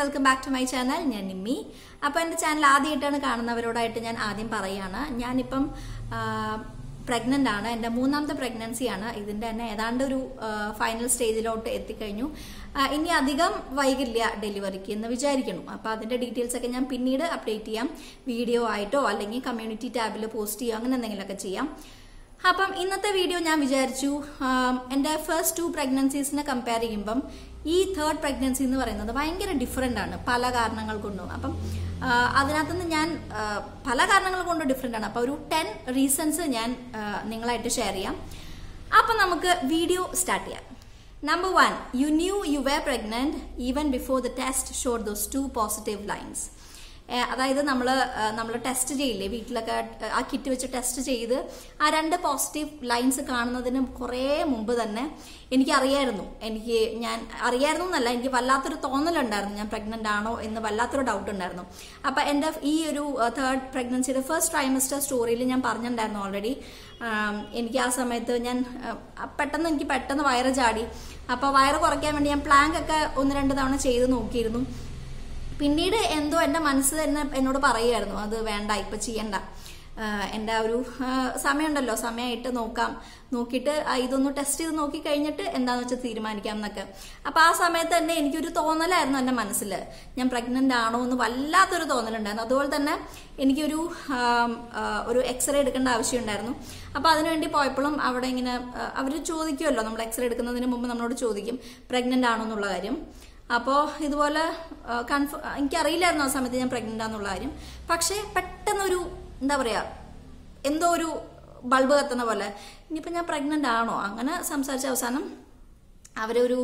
welcome back to my channel ഞാൻ നിമ്മി അപ്പോൾ എൻ്റെ ചാനൽ ആദ്യമായിട്ടാണ് കാണുന്നവരോടായിട്ട് ഞാൻ ആദ്യം പറയുകയാണ് ഞാനിപ്പം പ്രഗ്നൻ്റ് ആണ് എൻ്റെ മൂന്നാമത്തെ പ്രഗ്നൻസിയാണ് ഇതിൻ്റെ തന്നെ ഏതാണ്ട് ഒരു ഫൈനൽ സ്റ്റേജിലോട്ട് എത്തിക്കഴിഞ്ഞു ആ, ഇനി അധികം വൈകില്ല ഡെലിവറിക്ക് എന്ന് വിചാരിക്കണം അപ്പോൾ അതിൻ്റെ ഡീറ്റെയിൽസ് ഒക്കെ ഞാൻ പിന്നീട് അപ്ഡേറ്റ് ചെയ്യാം വീഡിയോ ആയിട്ടോ അല്ലെങ്കിൽ കമ്മ്യൂണിറ്റി ടാബിൽ പോസ്റ്റ് ചെയ്യുക അങ്ങനെ എന്തെങ്കിലുമൊക്കെ ചെയ്യാം അപ്പം ഇന്നത്തെ വീഡിയോ ഞാൻ വിചാരിച്ചു ആം, എൻ്റെ ഫസ്റ്റ് ടു പ്രഗ്നൻസീസിനെ കമ്പയർ ചെയ്യുമ്പം ഈ തേർഡ് പ്രഗ്നൻസി എന്ന് പറയുന്നത് ഭയങ്കര ഡിഫറെൻ്റ് ആണ് പല കാരണങ്ങൾ കൊണ്ടും അപ്പം ആ, അതിനകത്തുനിന്ന് ഞാൻ ആ, പല കാരണങ്ങൾ കൊണ്ട് ഡിഫറെൻ്റ് ആണ് അപ്പോൾ ഒരു ടെൻ റീസൺസ് ഞാൻ ആ, നിങ്ങളായിട്ട് ഷെയർ ചെയ്യാം അപ്പം നമുക്ക് വീഡിയോ സ്റ്റാർട്ട് ചെയ്യാം number one you knew you were pregnant even before the test showed those two positive lines uh അതായത് നമ്മൾ നമ്മൾ ടെസ്റ്റ് ചെയ്യില്ലേ വീട്ടിലൊക്കെ ഏഹ് ആ കിറ്റ് വെച്ച് ടെസ്റ്റ് ചെയ്ത് ആ രണ്ട് പോസിറ്റീവ് ലൈൻസ് കാണുന്നതിന് കുറേ മുമ്പ് തന്നെ എനിക്കറിയായിരുന്നു എനിക്ക് ഞാൻ അറിയായിരുന്നു എന്നല്ല എനിക്ക് വല്ലാത്തൊരു തോന്നലുണ്ടായിരുന്നു ഞാൻ പ്രഗ്നൻ്റ് ആണോ എന്ന് വല്ലാത്തൊരു ഡൗട്ട് ഉണ്ടായിരുന്നു അപ്പം എൻ്റെ ഈ ഒരു തേർഡ് പ്രഗ്നൻസിയുടെ ഫസ്റ്റ് ട്രൈമസ്റ്റർ സ്റ്റോറിയിൽ ഞാൻ പറഞ്ഞിട്ടുണ്ടായിരുന്നു ഓൾറെഡി എനിക്ക് ആ സമയത്ത് ഞാൻ ആ, പെട്ടെന്ന് എനിക്ക് പെട്ടെന്ന് വയറ് ചാടി അപ്പോൾ വയറ് കുറയ്ക്കാൻ വേണ്ടി ഞാൻ പ്ലാങ്ക് ഒക്കെ ഒന്ന് രണ്ട് തവണ ചെയ്ത് നോക്കിയിരുന്നു പിന്നീട് എന്തോ എൻ്റെ മനസ്സ് തന്നെ എന്നോട് പറയുമായിരുന്നു അത് വേണ്ട ഇപ്പം ചെയ്യണ്ട ആഹ് എൻ്റെ ആ ഒരു ആഹ് സമയമുണ്ടല്ലോ സമയമായിട്ട് നോക്കാം നോക്കിയിട്ട് ആ ഇതൊന്ന് ടെസ്റ്റ് ചെയ്ത് നോക്കി കഴിഞ്ഞിട്ട് എന്താന്ന് വെച്ചാൽ തീരുമാനിക്കാം എന്നൊക്കെ അപ്പം ആ സമയത്ത് തന്നെ എനിക്കൊരു തോന്നലായിരുന്നു എൻ്റെ മനസ്സിൽ ഞാൻ പ്രഗ്നൻ്റ് ആണോ എന്ന് വല്ലാത്തൊരു തോന്നലുണ്ടായിരുന്നു അതുപോലെ തന്നെ എനിക്കൊരു ആം, ആഹ് ഒരു എക്സ്റേ എടുക്കേണ്ട ആവശ്യമുണ്ടായിരുന്നു അപ്പോൾ അതിനുവേണ്ടി പോയപ്പോഴും അവിടെ ഇങ്ങനെ അവർ ചോദിക്കുമല്ലോ നമ്മൾ എക്സ്റേ എടുക്കുന്നതിന് മുമ്പ് നമ്മളോട് ചോദിക്കും പ്രഗ്നൻ്റ് ആണോ എന്നുള്ള കാര്യം അപ്പോൾ ഇതുപോലെ കൺഫ എനിക്കറിയില്ലായിരുന്നു ആ സമയത്ത് ഞാൻ പ്രഗ്നൻ്റ് ആണെന്നുള്ള കാര്യം പക്ഷേ പെട്ടെന്നൊരു എന്താ പറയുക എന്തോ ഒരു ബൾബ് കത്തുന്ന പോലെ ഇനിയിപ്പോൾ ഞാൻ പ്രഗ്നൻ്റ് ആണോ അങ്ങനെ സംസാരിച്ച അവസാനം അവരൊരു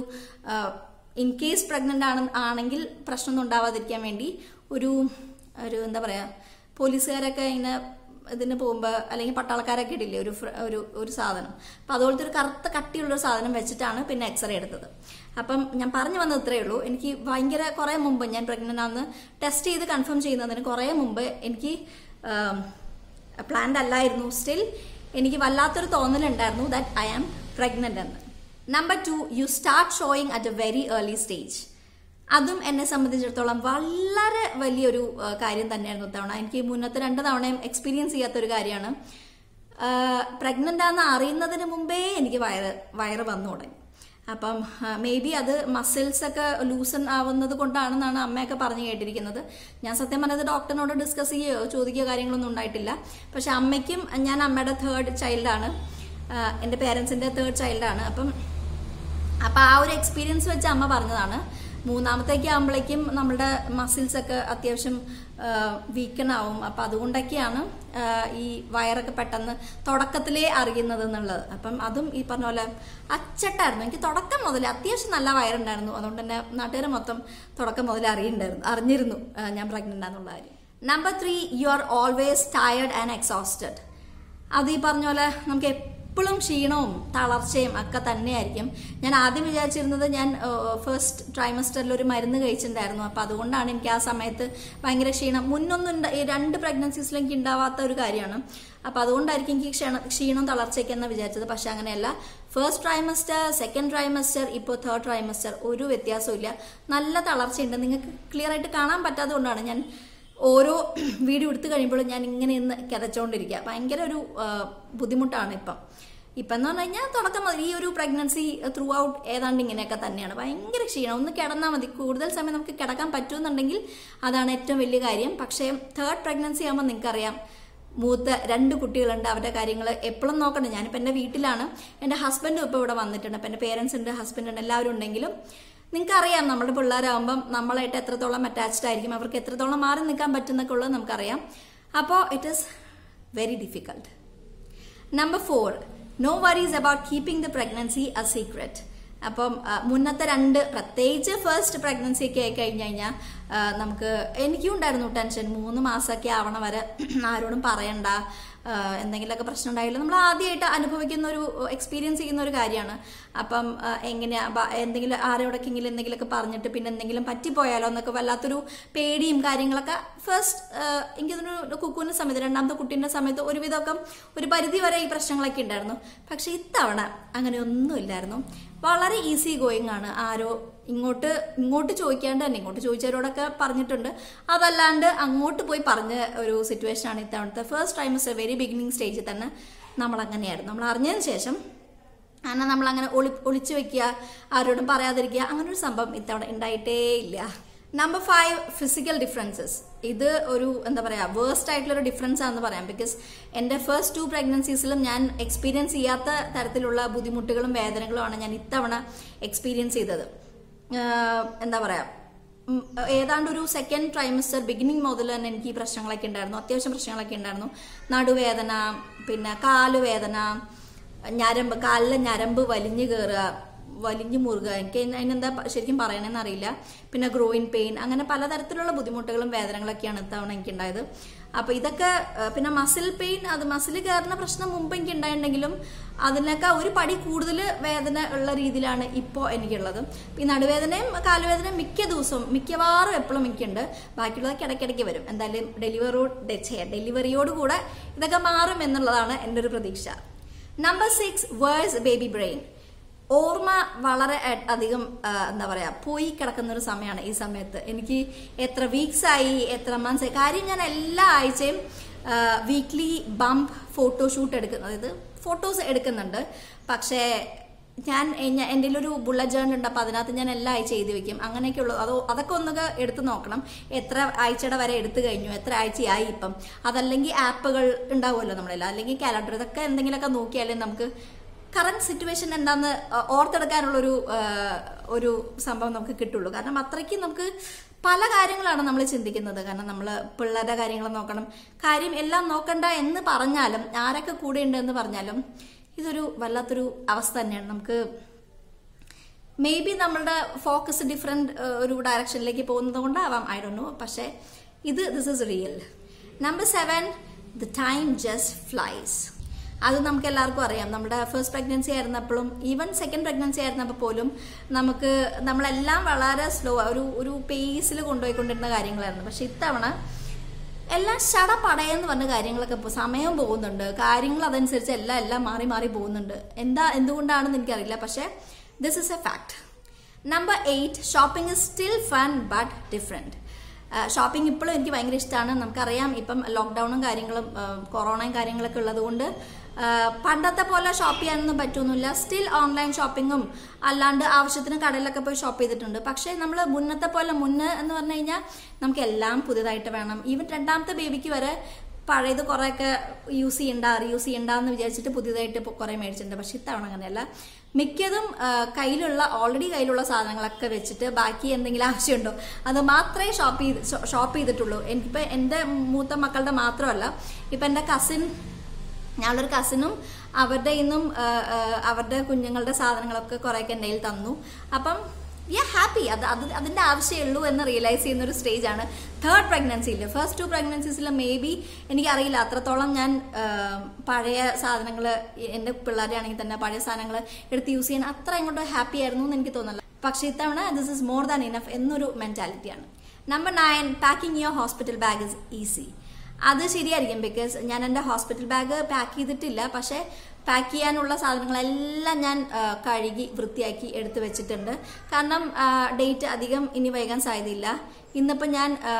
ഇൻ കേസ് പ്രഗ്നൻ്റ് ആണ് ആണെങ്കിൽ പ്രശ്നമൊന്നും ഉണ്ടാവാതിരിക്കാൻ വേണ്ടി ഒരു ഒരു എന്താ പറയുക പോലീസുകാരൊക്കെ ഇങ്ങനെ ഇതിന് പോകുമ്പോൾ അല്ലെങ്കിൽ പട്ടാളക്കാരൊക്കെ ഇടില്ലേ ഒരു ഫ്ര- ഒരു ഒരു സാധനം അപ്പം അതുപോലത്തെ ഒരു കറുത്ത കട്ടിയുള്ളൊരു സാധനം വെച്ചിട്ടാണ് പിന്നെ എക്സ്റേ എടുത്തത് അപ്പം ഞാൻ പറഞ്ഞു വന്നത് ഇത്രയേ ഉള്ളൂ എനിക്ക് ഭയങ്കര കുറേ മുമ്പ് ഞാൻ പ്രഗ്നൻ്റ് ആണെന്ന് ടെസ്റ്റ് ചെയ്ത് കൺഫേം ചെയ്യുന്നതിന് കുറേ മുമ്പ് എനിക്ക് പ്ലാൻഡ് അല്ലായിരുന്നു സ്റ്റിൽ എനിക്ക് വല്ലാത്തൊരു തോന്നലുണ്ടായിരുന്നു ദാറ്റ് ഐ ആം പ്രഗ്നൻ്റ് എന്ന് number two you start showing at a very early stage അതും എന്നെ സംബന്ധിച്ചിടത്തോളം വളരെ വലിയൊരു ആ, കാര്യം തന്നെയായിരുന്നു ഇത്തവണ എനിക്ക് മുന്നത്തെ രണ്ട് തവണയും എക്സ്പീരിയൻസ് ചെയ്യാത്ത ഒരു കാര്യമാണ് പ്രഗ്നൻ്റ് ആണെന്ന് അറിയുന്നതിന് മുമ്പേ എനിക്ക് വയറ് വയറ് വന്നു തുടങ്ങി അപ്പം മേ ബി അത് മസിൽസ് ഒക്കെ ലൂസൺ ആവുന്നത് കൊണ്ടാണെന്നാണ് അമ്മയൊക്കെ പറഞ്ഞു കേട്ടിരിക്കുന്നത് ഞാൻ സത്യം പറഞ്ഞത് ഡോക്ടറിനോട് ഡിസ്കസ് ചെയ്യുകയോ ചോദിക്കുകയോ കാര്യങ്ങളൊന്നും ഉണ്ടായിട്ടില്ല പക്ഷെ അമ്മയ്ക്കും ഞാൻ അമ്മയുടെ തേർഡ് ചൈൽഡാണ് എൻ്റെ പേരൻസിൻ്റെ തേർഡ് ചൈൽഡാണ് അപ്പം അപ്പം ആ ഒരു എക്സ്പീരിയൻസ് വെച്ച് അമ്മ പറഞ്ഞതാണ് മൂന്നാമത്തേക്ക് ആകുമ്പോഴേക്കും നമ്മളുടെ മസിൽസ് ഒക്കെ അത്യാവശ്യം വീക്കണാവും അപ്പം അതുകൊണ്ടൊക്കെയാണ് ആ, ഈ വയറൊക്കെ പെട്ടെന്ന് തുടക്കത്തിലേ അറിയുന്നത് എന്നുള്ളത് അപ്പം അതും ഈ പറഞ്ഞ പോലെ അച്ചട്ടായിരുന്നു എനിക്ക് തുടക്കം മുതൽ അത്യാവശ്യം നല്ല വയറുണ്ടായിരുന്നു അതുകൊണ്ട് തന്നെ നാട്ടുകാർ മൊത്തം തുടക്കം മുതൽ അറിയുന്നുണ്ടായിരുന്നു അറിഞ്ഞിരുന്നു ആ, ഞാൻ പ്രഗ്നൻ്റ് ആണെന്നുള്ള കാര്യം number three you are always tired and exhausted അത് ഈ പറഞ്ഞ പോലെ നമുക്ക് എപ്പോഴും ക്ഷീണവും തളർച്ചയും ഒക്കെ തന്നെയായിരിക്കും ഞാൻ ആദ്യം വിചാരിച്ചിരുന്നത് ഞാൻ ഫസ്റ്റ് ട്രൈമസ്റ്ററിൽ ഒരു മരുന്ന് കഴിച്ചിട്ടുണ്ടായിരുന്നു അപ്പോൾ അതുകൊണ്ടാണ് എനിക്ക് ആ സമയത്ത് ഭയങ്കര ക്ഷീണം മുന്നൊന്നും ഉണ്ട- ഈ രണ്ട് പ്രഗ്നൻസീസിലും എനിക്ക് ഉണ്ടാവാത്ത ഒരു കാര്യമാണ് അപ്പോൾ അതുകൊണ്ടായിരിക്കും എനിക്ക് ക്ഷീണം ക്ഷീണം തളർച്ചയ്ക്ക് എന്ന് വിചാരിച്ചത് പക്ഷെ അങ്ങനെയല്ല ഫസ്റ്റ് ട്രൈമസ്റ്റർ സെക്കൻഡ് ട്രൈമസ്റ്റർ ഇപ്പോൾ തേർഡ് ട്രൈമസ്റ്റർ ഒരു വ്യത്യാസവും ഇല്ല നല്ല തളർച്ചയുണ്ട് നിങ്ങൾക്ക് ക്ലിയർ ആയിട്ട് കാണാൻ പറ്റാത്തത് കൊണ്ടാണ് ഞാൻ ഓരോ വീഡിയോ എടുത്തു കഴിയുമ്പോഴും ഞാൻ ഇങ്ങനെ ഇന്ന് കിതച്ചുകൊണ്ടിരിക്കുക ഭയങ്കര ഒരു ആ, ബുദ്ധിമുട്ടാണ് ഇപ്പം ഇപ്പം എന്ന് പറഞ്ഞു കഴിഞ്ഞാൽ തുടക്കം മുതൽ ഈ ഒരു പ്രഗ്നൻസി ത്രൂ ഔട്ട് ഏതാണ്ട് ഇങ്ങനെയൊക്കെ തന്നെയാണ് ഭയങ്കര ക്ഷീണം ഒന്ന് കിടന്നാൽ മതി കൂടുതൽ സമയം നമുക്ക് കിടക്കാൻ പറ്റുമെന്നുണ്ടെങ്കിൽ അതാണ് ഏറ്റവും വലിയ കാര്യം പക്ഷേ തേർഡ് പ്രഗ്നൻസി ആകുമ്പോൾ നിങ്ങൾക്കറിയാം മൂത്ത രണ്ട് കുട്ടികളുണ്ട് അവരുടെ കാര്യങ്ങൾ എപ്പോഴും നോക്കണം ഞാനിപ്പോൾ എൻ്റെ വീട്ടിലാണ് എൻ്റെ ഹസ്ബൻഡും ഇപ്പോൾ ഇവിടെ വന്നിട്ടുണ്ട് അപ്പോൾ എൻ്റെ പേരൻസ് ഉണ്ട് ഹസ്ബൻഡ് ഉണ്ട് എല്ലാവരും ഉണ്ടെങ്കിലും നിങ്ങൾക്കറിയാം നമ്മുടെ പിള്ളേരാകുമ്പം നമ്മളായിട്ട് എത്രത്തോളം അറ്റാച്ച്ഡ് ആയിരിക്കും അവർക്ക് എത്രത്തോളം മാറി നിൽക്കാൻ പറ്റുന്നൊക്കെ ഉള്ളത് നമുക്കറിയാം അപ്പോൾ it is very difficult number four no worries about keeping the pregnancy a secret അപ്പം ആ, മുന്നത്തെ രണ്ട് പ്രത്യേകിച്ച് ഫസ്റ്റ് പ്രഗ്നൻസി ഒക്കെ ആയി കഴിഞ്ഞ് കഴിഞ്ഞാൽ നമുക്ക് എനിക്കും ഉണ്ടായിരുന്നു ടെൻഷൻ മൂന്ന് മാസമൊക്കെ ആവണ വരെ ആരോടും പറയണ്ട ആ, എന്തെങ്കിലുമൊക്കെ പ്രശ്നം ഉണ്ടായാലും നമ്മൾ ആദ്യമായിട്ട് അനുഭവിക്കുന്ന ഒരു എക്സ്പീരിയൻസ് ചെയ്യുന്ന ഒരു കാര്യമാണ് അപ്പം ആ, എങ്ങനെയാ ബ- എന്തെങ്കിലും ആരോടൊക്കെങ്കിലും എന്തെങ്കിലുമൊക്കെ പറഞ്ഞിട്ട് പിന്നെ എന്തെങ്കിലും പറ്റിപ്പോയാലോ എന്നൊക്കെ വല്ലാത്തൊരു പേടിയും കാര്യങ്ങളൊക്കെ ഫസ്റ്റ് എനിക്കതൊരു കുക്കുവിൻ്റെ സമയത്ത് രണ്ടാമത്തെ കുട്ടീൻ്റെ സമയത്ത് ഒരുവിധമൊക്കെ ഒരു പരിധി വരെ ഈ പ്രശ്നങ്ങളൊക്കെ ഉണ്ടായിരുന്നു പക്ഷേ ഇത്തവണ അങ്ങനെ ഒന്നുമില്ലായിരുന്നു വളരെ ഈസി ഗോയിങ് ആണ് ആരോ ഇങ്ങോട്ട് ഇങ്ങോട്ട് ചോദിക്കാണ്ട് തന്നെ ഇങ്ങോട്ട് ചോദിച്ചവരോടൊക്കെ പറഞ്ഞിട്ടുണ്ട് അതല്ലാണ്ട് അങ്ങോട്ട് പോയി പറഞ്ഞ ഒരു സിറ്റുവേഷൻ ആണ് ഇത്തവണത്തെ first time is a very beginning സ്റ്റേജിൽ തന്നെ നമ്മൾ അങ്ങനെയായിരുന്നു നമ്മൾ അറിഞ്ഞതിന് ശേഷം കാരണം നമ്മൾ അങ്ങനെ ഒളി ഒളിച്ചു വെക്കുക ആരോടും പറയാതിരിക്കുക അങ്ങനെ ഒരു സംഭവം ഇത്തവണ ഉണ്ടായിട്ടേ ഇല്ല നമ്പർ ഫൈവ് ഫിസിക്കൽ ഡിഫറൻസസ് ഇത് ഒരു എന്താ പറയുക വേഴ്സ്റ്റ് ആയിട്ടുള്ള ഒരു ഡിഫറൻസ് ആണെന്ന് പറയാം ബിക്കോസ് എൻ്റെ ഫസ്റ്റ് ടു പ്രഗ്നൻസീസിലും ഞാൻ എക്സ്പീരിയൻസ് ചെയ്യാത്ത തരത്തിലുള്ള ബുദ്ധിമുട്ടുകളും വേദനകളുമാണ് ഞാൻ ഇത്തവണ എക്സ്പീരിയൻസ് ചെയ്തത് ആഹ് എന്താ പറയാ ഉം, ഏതാണ്ട് ഒരു സെക്കൻഡ് ട്രൈമിസ്റ്റർ ബിഗിനിങ് മുതൽ തന്നെ എനിക്ക് ഈ പ്രശ്നങ്ങളൊക്കെ ഉണ്ടായിരുന്നു അത്യാവശ്യം പ്രശ്നങ്ങളൊക്കെ ഉണ്ടായിരുന്നു നടുവേദന പിന്നെ കാലുവേദന ഞരമ്പ് കാലിലെ ഞരമ്പ് വലിഞ്ഞു കയറുക വലിഞ്ഞു മുറുക എനിക്ക് അതിന് അതിനെന്താ പ- ശരിക്കും പറയണമെന്ന് അറിയില്ല പിന്നെ ഗ്രോയിൻ പെയിൻ അങ്ങനെ പലതരത്തിലുള്ള ബുദ്ധിമുട്ടുകളും വേദനകളൊക്കെയാണ് ഇത്തവണ എനിക്ക് ഉണ്ടായത് അപ്പൊ ഇതൊക്കെ ആ, പിന്നെ മസിൽ പെയിൻ അത് മസിൽ കയറുന്ന പ്രശ്നം മുമ്പ് എനിക്ക് ഉണ്ടായിട്ടുണ്ടെങ്കിലും അതിനൊക്കെ ഒരു പടി കൂടുതൽ വേദന ഉള്ള രീതിയിലാണ് ഇപ്പോൾ എനിക്കുള്ളത് ഈ നടുവേദനയും കാലുവേദനയും മിക്ക ദിവസവും മിക്കവാറും എപ്പോഴും എനിക്കുണ്ട് ബാക്കിയുള്ളതൊക്കെ ഇടയ്ക്കിടയ്ക്ക് വരും എന്തായാലും ഡെലിവറോട് ഡെലിവറിയോട് കൂടെ ഇതൊക്കെ മാറും എന്നുള്ളതാണ് എൻ്റെ ഒരു പ്രതീക്ഷ number six worse baby brain ഓർമ്മ വളരെ അ- അധികം ആ, എന്താ പറയാ പോയി കിടക്കുന്ന ഒരു സമയമാണ് ഈ സമയത്ത് എനിക്ക് എത്ര വീക്സ് ആയി എത്ര മന്ത്സ് ആയി കാര്യം ഞാൻ എല്ലാ ആഴ്ചയും വീക്ക്ലി ബംപ് ഫോട്ടോഷൂട്ട് എടുക്കുന്ന അതായത് ഫോട്ടോസ് എടുക്കുന്നുണ്ട് പക്ഷേ ഞാൻ എ- എൻ്റെ ഒരു ബുള്ളറ്റ് ജേർണൽ ഉണ്ട് അപ്പോൾ അതിനകത്ത് ഞാൻ എല്ലാ ആഴ്ച എഴുതി വെക്കും അങ്ങനെയൊക്കെ ഉള്ളു അതോ അതൊക്കെ ഒന്നൊക്കെ എടുത്ത് നോക്കണം എത്ര ആഴ്ചയുടെ വരെ എടുത്തു കഴിഞ്ഞു എത്ര ആഴ്ചയായി ഇപ്പം അതല്ലെങ്കിൽ ആപ്പുകൾ ഉണ്ടാവുമല്ലോ നമ്മളെല്ലാം അല്ലെങ്കിൽ കാലണ്ടർ ഇതൊക്കെ എന്തെങ്കിലുമൊക്കെ നോക്കിയാലേ നമുക്ക് കറണ്ട് സിറ്റുവേഷൻ എന്താന്ന് ഓർത്തെടുക്കാനുള്ളൊരു ആ, ഒരു സംഭവം നമുക്ക് കിട്ടുള്ളൂ കാരണം അത്രയ്ക്ക് നമുക്ക് പല കാര്യങ്ങളാണ് നമ്മൾ ചിന്തിക്കുന്നത് കാരണം നമ്മൾ പിള്ളേരുടെ കാര്യങ്ങൾ നോക്കണം കാര്യം എല്ലാം നോക്കണ്ട എന്ന് പറഞ്ഞാലും ആരൊക്കെ കൂടെ ഉണ്ട് എന്ന് പറഞ്ഞാലും ഇതൊരു വല്ലാത്തൊരു അവസ്ഥ തന്നെയാണ് നമുക്ക് മേ ബി നമ്മളുടെ ഫോക്കസ് ഡിഫറെൻറ്റ് ഒരു ഡയറക്ഷനിലേക്ക് പോകുന്നത് കൊണ്ടാവാം ഐ ഡോ നോ പക്ഷേ ഇത് this is real number seven the time just flies അത് നമുക്ക് എല്ലാവർക്കും അറിയാം നമ്മുടെ ഫസ്റ്റ് പ്രഗ്നൻസി ആയിരുന്നപ്പോഴും ഈവൻ സെക്കൻഡ് പ്രഗ്നൻസി ആയിരുന്നപ്പോൾ പോലും നമുക്ക് നമ്മളെല്ലാം വളരെ സ്ലോ ഒരു ഒരു പേസിൽ കൊണ്ടുപോയിക്കൊണ്ടിരുന്ന കാര്യങ്ങളായിരുന്നു പക്ഷെ ഇത്തവണ എല്ലാം ഷടപടയെന്ന് പറഞ്ഞ കാര്യങ്ങളൊക്കെ ഇപ്പോൾ സമയം പോകുന്നുണ്ട് കാര്യങ്ങൾ അതനുസരിച്ച് എല്ലാം എല്ലാം മാറി മാറി പോകുന്നുണ്ട് എന്താ എന്തുകൊണ്ടാണെന്ന് എനിക്കറിയില്ല പക്ഷേ this is a fact number eight shopping is still fun but different shopping ഇപ്പോഴും എനിക്ക് ഭയങ്കര ഇഷ്ടമാണ് നമുക്കറിയാം ഇപ്പം ലോക്ക്ഡൗണും കാര്യങ്ങളും ആ, കൊറോണയും കാര്യങ്ങളൊക്കെ ഉള്ളതുകൊണ്ട് ആ, പണ്ടത്തെ പോലെ ഷോപ്പ് ചെയ്യാനൊന്നും പറ്റൊന്നുമില്ല സ്റ്റിൽ ഓൺലൈൻ ഷോപ്പിങ്ങും അല്ലാണ്ട് ആവശ്യത്തിന് കടയിലൊക്കെ പോയി ഷോപ്പ് ചെയ്തിട്ടുണ്ട് പക്ഷേ നമ്മൾ മുന്നത്തെ പോലെ മുന്നേ എന്ന് പറഞ്ഞു കഴിഞ്ഞാൽ നമുക്ക് എല്ലാം പുതിയതായിട്ട് വേണം ഈവൻ രണ്ടാമത്തെ ബേബിക്ക് വരെ പഴയത് കുറേയൊക്കെ യൂസ് ചെയ്യണ്ട റീയൂസ് ചെയ്യണ്ട എന്ന് വിചാരിച്ചിട്ട് പുതിയതായിട്ട് ഇപ്പോൾ കുറേ മേടിച്ചിട്ടുണ്ട് പക്ഷെ ഇത്തവണ അങ്ങനെയല്ല മിക്കതും ആ, കയ്യിലുള്ള ഓൾറെഡി കയ്യിലുള്ള സാധനങ്ങളൊക്കെ വെച്ചിട്ട് ബാക്കി എന്തെങ്കിലും ആവശ്യമുണ്ടോ അത് മാത്രമേ ഷോപ്പ് ചെയ്ത് ഷോപ്പ് ചെയ്തിട്ടുള്ളൂ എനിക്കിപ്പോൾ എൻ്റെ മൂത്ത മക്കളുടെ മാത്രമല്ല ഇപ്പം എൻ്റെ കസിൻ ഞങ്ങളൊരു കസിനും അവരുടെ ഇന്നും അവരുടെ കുഞ്ഞുങ്ങളുടെ സാധനങ്ങളൊക്കെ കുറേയൊക്കെ എൻ്റെ കയ്യിൽ തന്നു അപ്പം യാ ഹാപ്പി അത് അത് അതിൻ്റെ ആവശ്യമുള്ളൂ എന്ന് റിയലൈസ് ചെയ്യുന്ന ഒരു സ്റ്റേജ് ആണ് തേർഡ് പ്രഗ്നൻസിയിൽ ഫസ്റ്റ് ടു പ്രഗ്നൻസീസിൽ മേ ബി എനിക്കറിയില്ല അത്രത്തോളം ഞാൻ ആ, പഴയ സാധനങ്ങൾ എൻ്റെ പിള്ളേരെ ആണെങ്കിൽ തന്നെ പഴയ സാധനങ്ങൾ എടുത്ത് യൂസ് ചെയ്യാൻ അത്ര ഇങ്ങോട്ട് ഹാപ്പി ആയിരുന്നു എന്ന് എനിക്ക് തോന്നുന്നില്ല പക്ഷേ ഇത്തവണ this is more than enough എന്നൊരു മെൻറ്റാലിറ്റിയാണ് number nine packing your hospital bag is easy അത് ശരിയായിരിക്കും ബിക്കോസ് ഞാൻ എൻ്റെ ഹോസ്പിറ്റൽ ബാഗ് പാക്ക് ചെയ്തിട്ടില്ല പക്ഷേ പാക്ക് ചെയ്യാനുള്ള സാധനങ്ങളെല്ലാം ഞാൻ ആ, കഴുകി വൃത്തിയാക്കി എടുത്തു വെച്ചിട്ടുണ്ട് കാരണം ഡേറ്റ് അധികം ഇനി വൈകാൻ സാധ്യതയില്ല ഇന്നിപ്പോൾ ഞാൻ ആ,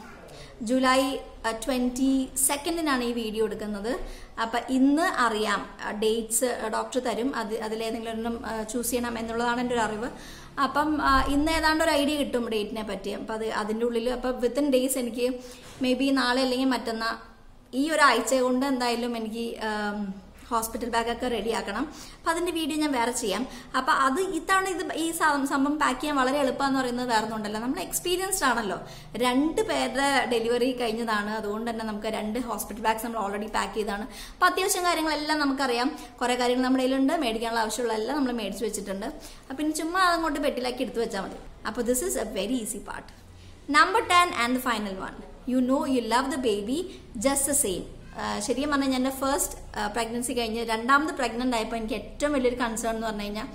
ജൂലൈ ട്വൻറ്റി സെക്കൻഡിനാണ് ഈ വീഡിയോ എടുക്കുന്നത് അപ്പം ഇന്ന് അറിയാം ഡേറ്റ്സ് ഡോക്ടർ തരും അത് അതിലേതെങ്കിലും ഒരെണ്ണം ചൂസ് ചെയ്യണം എന്നുള്ളതാണ് എൻ്റെ ഒരു അറിവ് അപ്പം ആ, ഇന്ന് ഏതാണ്ട് ഒരു ഐഡിയ കിട്ടും ഡേറ്റിനെ പറ്റി അപ്പം അത് അതിൻ്റെ ഉള്ളിൽ അപ്പം വിത്തിൻ ഡേയ്സ് എനിക്ക് മേ ബി നാളെ അല്ലെങ്കിൽ മറ്റന്നാൾ ഈ ഒരാഴ്ച കൊണ്ട് എന്തായാലും എനിക്ക് ഹോസ്പിറ്റൽ ബാഗൊക്കെ റെഡിയാക്കണം അപ്പം അതിൻ്റെ വീഡിയോ ഞാൻ വേറെ ചെയ്യാം അപ്പം അത് ഇത്തവണ ഇത് ഈ സ- സംഭവം പാക്ക് ചെയ്യാൻ വളരെ എളുപ്പമെന്ന് പറയുന്നത് വേറെ ഒന്നുണ്ടല്ലോ നമ്മൾ എക്സ്പീരിയൻസ്ഡ് ആണല്ലോ രണ്ട് പേരുടെ ഡെലിവറി കഴിഞ്ഞതാണ് അതുകൊണ്ട് തന്നെ നമുക്ക് രണ്ട് ഹോസ്പിറ്റൽ ബാഗ്സ് നമ്മൾ ഓൾറെഡി പാക്ക് ചെയ്താണ് അപ്പം അത്യാവശ്യം കാര്യങ്ങളെല്ലാം നമുക്കറിയാം കുറേ കാര്യങ്ങൾ നമ്മുടെ കയ്യിലുണ്ട് മേടിക്കാനുള്ള ആവശ്യമുള്ള എല്ലാം നമ്മൾ മേടിച്ച് വെച്ചിട്ടുണ്ട് അപ്പം ഇനി ചുമ്മാ അതങ്ങോട്ട് പെട്ടിലാക്കി എടുത്ത് വെച്ചാൽ മതി അപ്പോൾ this is a very easy part number ten and the final one you know you love the baby just the same ശരിക്കും പറഞ്ഞാൽ ഞാൻ എൻ്റെ ഫസ്റ്റ് പ്രഗ്നൻസി കഴിഞ്ഞ് രണ്ടാമത് പ്രഗ്നൻ്റ് ആയപ്പോൾ എനിക്ക് ഏറ്റവും വലിയൊരു കൺസേൺ എന്ന് പറഞ്ഞു കഴിഞ്ഞാൽ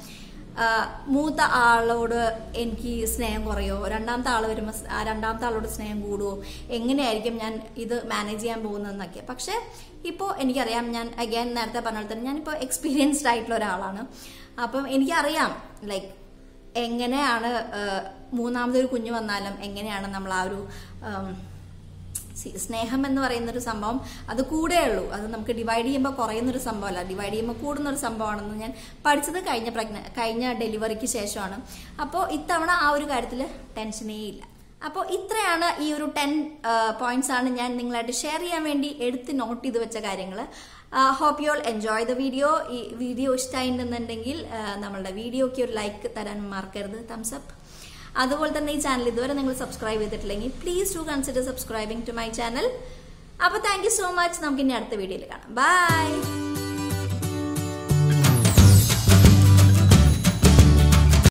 മൂത്ത ആളോട് എനിക്ക് സ്നേഹം കുറയോ രണ്ടാമത്തെ ആൾ വരുമ്പോൾ സ്- ആ രണ്ടാമത്തെ ആളോട് സ്നേഹം കൂടുമോ എങ്ങനെയായിരിക്കും ഞാൻ ഇത് മാനേജ് ചെയ്യാൻ പോകുന്നതെന്നൊക്കെ പക്ഷേ ഇപ്പോൾ എനിക്കറിയാം ഞാൻ അഗൈൻ നേരത്തെ പറഞ്ഞ പോലെ തന്നെ ഞാനിപ്പോൾ എക്സ്പീരിയൻസ്ഡ് ആയിട്ടുള്ള ഒരാളാണ് അപ്പം എനിക്കറിയാം ലൈക്ക് എങ്ങനെയാണ് ആ, മൂന്നാമതൊരു കുഞ്ഞ് വന്നാലും എങ്ങനെയാണ് നമ്മൾ ആ ഒരു ഉം, സി- സ്നേഹം എന്ന് പറയുന്ന ഒരു സംഭവം അത് കൂടെ ഉള്ളൂ അത് നമുക്ക് ഡിവൈഡ് ചെയ്യുമ്പോൾ കുറയുന്ന ഒരു സംഭവമല്ല ഡിവൈഡ് ചെയ്യുമ്പോൾ കൂടുന്ന ഒരു സംഭവമാണെന്ന് ഞാൻ പഠിച്ചത് കഴിഞ്ഞ പ്രഗ്ന കഴിഞ്ഞ ഡെലിവറിക്ക് ശേഷമാണ് അപ്പോൾ ഇത്തവണ ആ ഒരു കാര്യത്തിൽ ടെൻഷനേ ഇല്ല അപ്പോൾ ഇത്രയാണ് ഈ ഒരു ടെൻ പോയിന്റ്സ് ആണ് ഞാൻ നിങ്ങളായിട്ട് ഷെയർ ചെയ്യാൻ വേണ്ടി എടുത്ത് നോട്ട് ചെയ്ത് വെച്ച കാര്യങ്ങൾ hope you all enjoy the video ഈ വീഡിയോ ഇഷ്ടമായിട്ടുണ്ടെന്നുണ്ടെങ്കിൽ നമ്മളുടെ വീഡിയോയ്ക്ക് ഒരു ലൈക്ക് തരാൻ മറക്കരുത് തംസ് അപ്പ് അതുപോലെ തന്നെ ഈ ചാനൽ ഇതുവരെ നിങ്ങൾ സബ്സ്ക്രൈബ് ചെയ്തിട്ടില്ലെങ്കിൽ please to consider subscribing to my channel അപ്പോൾ താങ്ക് യു സോ മച്ച് നമുക്ക് ഇനി അടുത്ത വീഡിയോയിൽ കാണാം ബൈ